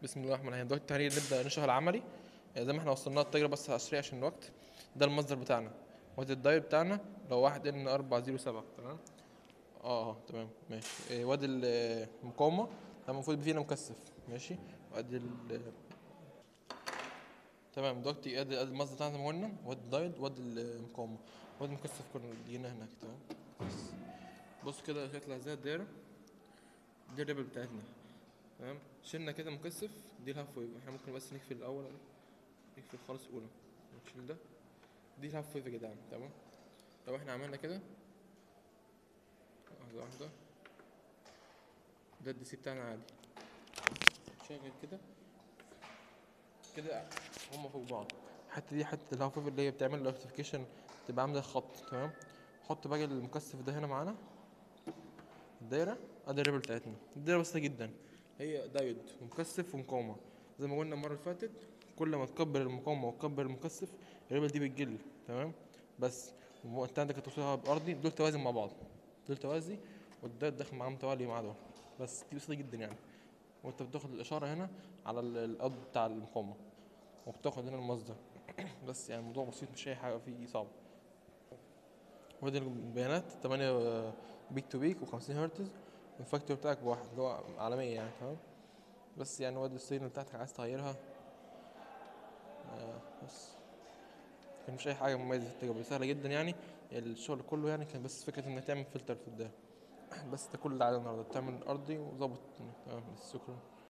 بسم الله الرحمن الرحيم دلوقتي التحليل نبدا نشرح العملي آه، زي ما احنا وصلنا التجربه بس هسريع عشان الوقت ده المصدر بتاعنا وادي الدايل بتاعنا لو واحد ان اربعة زيرو سبعة تمام اه اه تمام ماشي آه، وادي ال- المقاومه ده المفروض يبقى فيه هنا مكثف ماشي وادي ال تمام دلوقتي ادي ادي المصدر بتاعنا زي ما قلنا وادي الدايل وادي المقاومه وادي المكثف كنا دينا هناك تمام بس بص كده شكلها ازاي الدايره دي الريبل بتاعتنا تمام شلنا كده مكثف دي الهاف ويف احنا ممكن بس نقفل الاول نقفل خالص الاولى نشيل ده دي الهاف ويف يا جدعان تمام لو احنا عملنا كده واحدة واحدة ده الدي سي بتاعنا عادي شغل كده كده هما فوق بعض الحتة دي حتة الهاف ويف اللي هي بتعمل الارتفيكيشن تبقى عاملة خط تمام حط بقى المكثف ده هنا معانا الدايرة ادي الريبل بتاعتنا الدايرة بسيطة جدا هي دايود ومكثف ومقاومة زي ما قلنا المرة اللي فاتت كل ما تكبر المقاومة وتكبر المكثف الريبل دي بتقل تمام بس وم- انت عندك التوصيلها بأرضي دول توازن مع بعض دول توازي والدايود داخل معاهم توالي مع دول بس دي بسيطة جدا يعني وانت بتاخد الإشارة هنا على ال- الأرض بتاع المقاومة وبتاخد هنا المصدر بس يعني الموضوع بسيط مش أي حاجة فيه صعب ودي البيانات 8 بيك تو بيك و50 هرتز الفاكتور بتاعك بواحد اللي هو عالمية يعني تمام بس يعني وادي السيجنال بتاعتك عايز تغيرها آه بس كان مش أي حاجة مميزة في التجربة سهلة جدا يعني الشغل كله يعني كان بس فكرة إنك تعمل فلتر في الدايرة بس ده كل اللي علينا النهاردة تعمل أرضي وظبط تمام بس شكرا